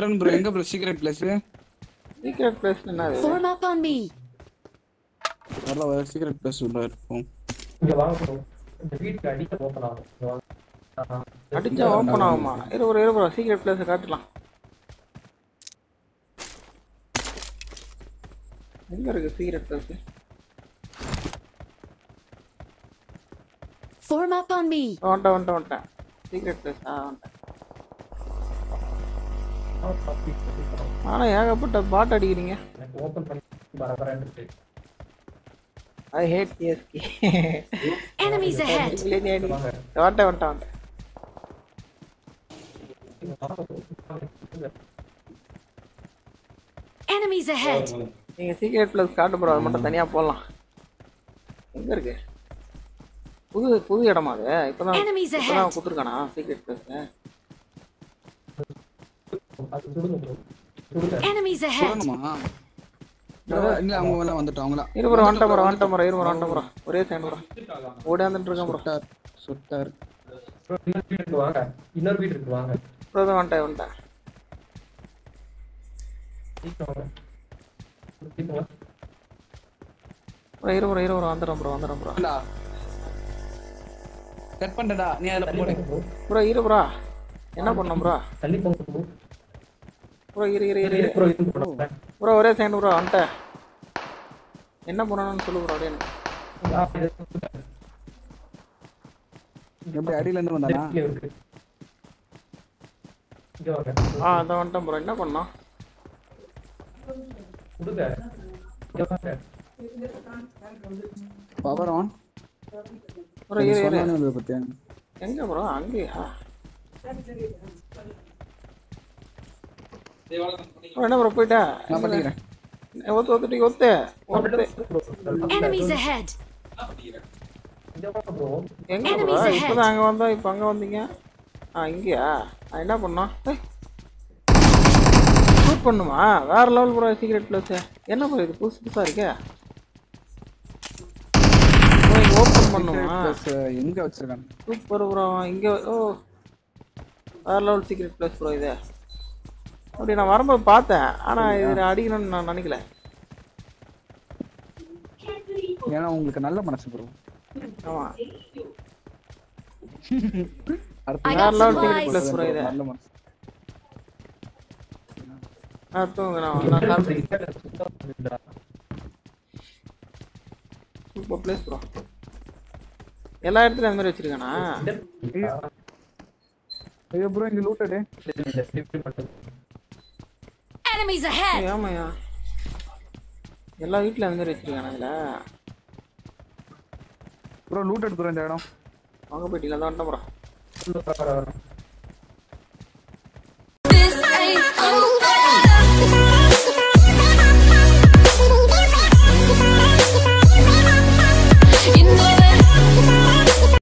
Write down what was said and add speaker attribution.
Speaker 1: Arun bro எங்க bro secret place
Speaker 2: secret place என்னது
Speaker 3: Form up on me.
Speaker 1: வரல secret place உள்ள இருக்கும்
Speaker 4: இங்க வாங்க bro. இந்த வீட்டுக்கு அடிக்க ஓப்பன் ஆகும் இங்க வாங்க. ஆ,
Speaker 2: அடிச்சா ஓப்பன் ஆகுமா இரு ஒரு இரு ப்ரோ சீக்ரெட் பிளேஸ் காட்டலாம் எங்க இருக்கு secret place
Speaker 3: Form up on me.
Speaker 2: வந்துட்டேன் வந்துட்டேன் வந்துட்டேன் சீக்ரெட் பிளேஸ் ஆ வந்துட்டேன்
Speaker 4: ஆ, தப்பி, தப்பி, தப்பி.
Speaker 2: ஆனா ஏகப்பட்ட பாட் அடிக்கிறீங்க
Speaker 4: எனக்கு ஓப்பன் பண்ணி வர வரேன்னு இருக்கு.
Speaker 2: I hate CSK
Speaker 3: Enemies ahead.
Speaker 2: வந்துட்டேன் வந்துட்டேன் வந்துட்டேன்
Speaker 3: Enemies ahead.
Speaker 2: நீங்க சீக்ரெட் பிளேஸ் காட்டு ப்ரோ அது மட்டும் தனியா போடலாம் எங்க இருக்கு புது புது இடமா அது இப்பதான்
Speaker 3: Enemies ahead.
Speaker 2: இப்பதான் கொடுத்துருக்கானா சீக்ரெட் பிளேஸ்
Speaker 4: அது சுடுங்க bro. சுடுங்க.
Speaker 3: Enemies ahead.
Speaker 1: சொல்லணுமா இல்ல அவங்க எல்லாம் வந்துட்டோம் அவங்களா
Speaker 2: இரு ப்ரோ வந்துட்டேன் ப்ரோ வந்துட்டேன் ப்ரோ இரு ப்ரோ வந்துட்டேன் ப்ரோ ஒரே செகண்ட் ப்ரோ ஓடியாந்துட்டு இருக்கேன் ப்ரோ
Speaker 1: சுட்டார் சுட்டார்
Speaker 4: bro, இன்னொரு வீட்டுக்கு வாங்க இன்னொரு வீட்டுக்கு வாங்க
Speaker 2: ப்ரோ தான் வந்துட்டேன் வந்துட்டேன்
Speaker 4: சீக்கிரம் வாங்க சீக்கிரம் வாங்க.
Speaker 2: ப்ரோ இரு ப்ரோ இரு ப்ரோ வந்துடுறேன் ப்ரோ வந்துடுறேன் ப்ரோ
Speaker 1: கட் பண்ணடா நீ அதுல
Speaker 4: தள்ளி
Speaker 1: போடு
Speaker 4: போங்க bro.
Speaker 2: ப்ரோ இரு ப்ரோ என்ன பண்ணோம் ப்ரோ
Speaker 4: தள்ளி போங்க bro.
Speaker 2: ப்ரோ இரு இரு இரு
Speaker 4: இரு bro, இரு bro.
Speaker 2: ப்ரோ ஒரே செகண்ட் ப்ரோ வந்துட்டேன் என்ன பண்ணணும்னு சொல்லு ப்ரோ அப்படியே எனக்கு.
Speaker 4: ஆ, இது
Speaker 1: எப்படி அடியில இருந்து வந்தானா
Speaker 4: இங்க இருக்கு. இங்க வாங்க.
Speaker 2: ஆ அதான் வந்துட்டேன் ப்ரோ என்ன பண்ணோம்
Speaker 4: கொடுங்க. இங்க வாங்க.
Speaker 1: பவர் ஆன்
Speaker 2: ப்ரோ இரு இரு
Speaker 1: சொன்னது பத்தியா
Speaker 2: எங்க ப்ரோ அங்கேயா ப்ரோ என்ன ப்ரோ போயிட்டா
Speaker 1: நான் பண்ணிக்கிறேன்
Speaker 2: ஒத்து ஒத்துட்டு ஒத்து ஒத்து
Speaker 3: Enemies ahead.
Speaker 4: இங்க வாங்க bro.
Speaker 2: எங்க ப்ரோ
Speaker 3: Enemies ahead.
Speaker 2: இப்பதான் அங்க வந்தோம் இப்போ அங்க வந்தீங்க ஆ இங்கயா ஆ, என்ன பண்ணோம் ஷூட் பண்ணுமா வேற லெவல் ப்ரோ சீக்ரெட் பிளஸ் என்ன ப்ரோ இது புதுசு புதுசா இருக்கே ஓப்பன் பண்ணுமா
Speaker 1: பிளஸ் எங்க வச்சிருக்காங்க
Speaker 2: சூப்பர் ப்ரோ இங்க ஓ வேற லெவல் சீக்ரெட் பிளஸ் ப்ரோ இது அப்படி நான் வரும்போது பார்த்தேன் ஆனா இது அடிக்கணும்னு நான் நினைக்கல
Speaker 1: ஏன்னா உங்களுக்கு நல்ல மனசு ப்ரோ
Speaker 2: ஆமா
Speaker 1: அடுத்து
Speaker 3: I
Speaker 2: வேற
Speaker 3: got
Speaker 2: level secret
Speaker 3: supplies.
Speaker 2: Plus bro இது
Speaker 1: நல்ல மனசு
Speaker 2: நான் தூங்க நான் நான் சாப்பிட்டு சூப்பர் பிளேஸ் ப்ரோ எல்லா இடத்துலயும் அந்த மாதிரி வச்சிருக்கானா
Speaker 1: ஐயோ ப்ரோ இங்க லூட்டடு
Speaker 3: Enemies ahead.
Speaker 2: ஏய், ஆமாய்யா எல்லா வீட்லயும் அந்த மாதிரி வச்சிருக்கானா இதுல
Speaker 1: ப்ரோ லூட் எடுத்துறோம் இந்த இடம்
Speaker 2: வாங்க போயிட்டீங்களா தான் வந்துட்டேன் ப்ரோ
Speaker 4: வர வர